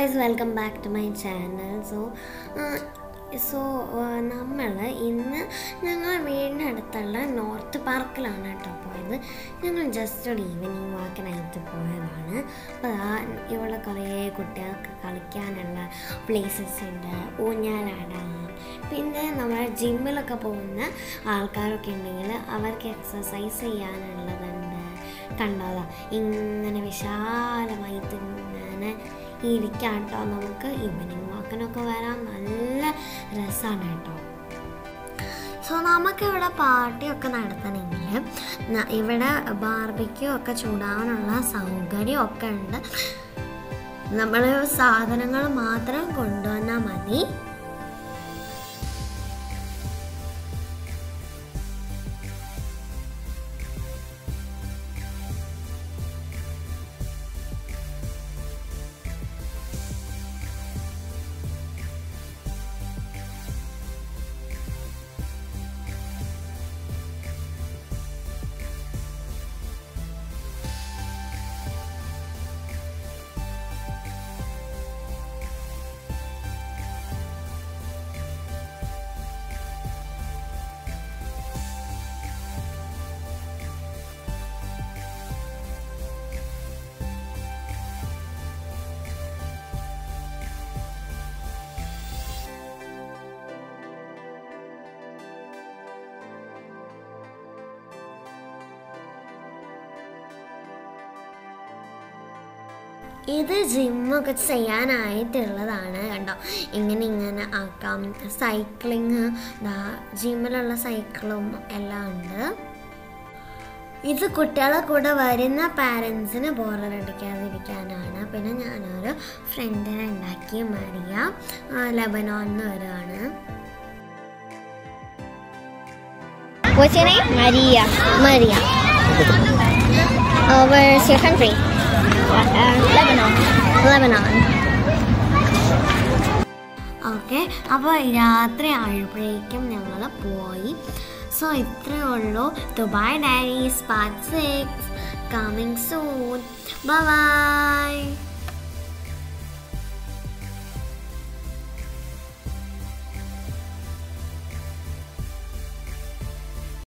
Guys welcome back to my channel so so നമ്മൾ ഇന്ന് ഞങ്ങൾ വീടിൻ്റെ അടുത്തുള്ള നോർത്ത് പാർക്കിലാണ് കേട്ടോ പോയത് ഞങ്ങൾ ജസ്റ്റ് ഒരു ഈവനിങ് വാക്കിനകത്ത് പോയതാണ് അപ്പോൾ ആ ഇവിടെ കുറേ കുട്ടികൾക്ക് കളിക്കാനുള്ള പ്ലേസസ് ഉണ്ട് ഊഞ്ഞാലാടാൻ പിന്നെ നമ്മൾ ജിമ്മിലൊക്കെ പോകുന്ന ആൾക്കാരൊക്കെ ഉണ്ടെങ്കിൽ അവർക്ക് എക്സസൈസ് ചെയ്യാനുള്ളതുണ്ട് കണ്ടോതാ ഇങ്ങനെ വിശാലമായിട്ട് ഇങ്ങനെ ഇരിക്കാം കേട്ടോ നമുക്ക് ഈവനിങ് വാക്കിനൊക്കെ വരാൻ നല്ല രസമാണ് കേട്ടോ സോ നമുക്കിവിടെ പാർട്ടിയൊക്കെ നടത്തണമെങ്കിൽ ന- ഇവിടെ ബാർബിക്യൂ ഒക്കെ ചൂടാനുള്ള സൗകര്യമൊക്കെ ഉണ്ട് നമ്മൾ സാധനങ്ങൾ മാത്രം കൊണ്ടുവന്നാൽ മതി ഇത് ജിമ്മൊക്കെ ചെയ്യാനായിട്ടുള്ളതാണ് കണ്ടോ ഇങ്ങനെ ഇങ്ങനെ ആക്കാം സൈക്ലിങ് ജിമ്മിലുള്ള സൈക്കിളും എല്ലാം ഉണ്ട് ഇത് കുട്ടികളെ കൂടെ വരുന്ന പാരൻസിന് ബോറടിക്കാതിരിക്കാനാണ് പിന്നെ ഞാനൊരു ഫ്രണ്ടിനെ ഉണ്ടാക്കി മറിയ ലബനോന്ന് വരുവാണ് What's your name? Maria. Maria Uh, where's your country? Uh, uh, Lebanon. Lebanon okay അപ്പോൾ രാത്രി ആയപ്പോഴേക്കും ഞങ്ങൾ പോയി സോ ഇത്രയേ ഉള്ളൂ Dubai diaries part six coming soon by